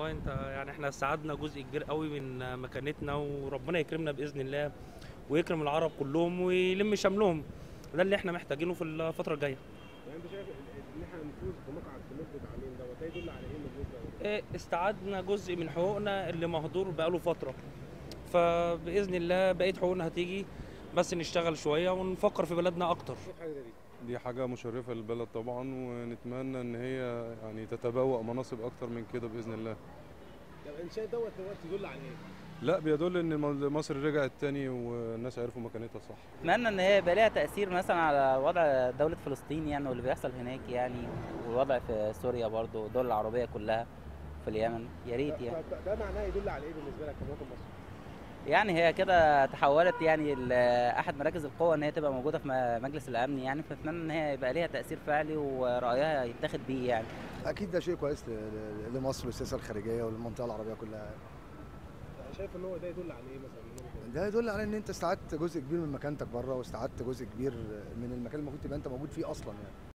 والله انت يعني احنا استعدنا جزء كبير قوي من مكانتنا وربنا يكرمنا باذن الله ويكرم العرب كلهم ويلم شملهم ده اللي احنا محتاجينه في الفتره الجايه يعني انت شايف ان احنا نفوز بمقعد في مده عامين دوت ده يدل على ايه المجهود ده؟ إيه، استعدنا جزء من حقوقنا اللي مهدور بقاله فتره فباذن الله بقيه حقوقنا هتيجي بس نشتغل شويه ونفكر في بلدنا اكتر شوف حاجه زي دي دي حاجة مشرفة للبلد طبعا ونتمنى ان هي يعني تتبوأ مناصب اكتر من كده بإذن الله طب انت شايف دوت دلوقتي يدل على ايه؟ لا بيدل ان مصر رجعت تاني والناس عرفوا مكانتها صح اتمنى ان هي يبقى ليها تاثير مثلا على وضع دوله فلسطين يعني واللي بيحصل هناك يعني والوضع في سوريا برضو والدول العربيه كلها في اليمن يا ريت يعني ده- ده معناه يدل على ايه بالنسبه لك كمواطن مصري؟ يعني هي كده تحولت يعني ل- احد مراكز القوه ان هي تبقى موجوده في م- مجلس الامن يعني فاتمنى ان هي يبقى ليها تاثير فعلي ورايها يتاخد بيه يعني اكيد ده شيء كويس ل- ل- لمصر والسياسه الخارجيه وللمنطقه العربيه كلها يعني شايف ان هو ده يدل على ايه مثلا؟ من وجهة نظرك؟ ده يدل على ان انت استعدت جزء كبير من مكانتك بره واستعدت جزء كبير من المكان اللي المفروض تبقى انت موجود فيه اصلا يعني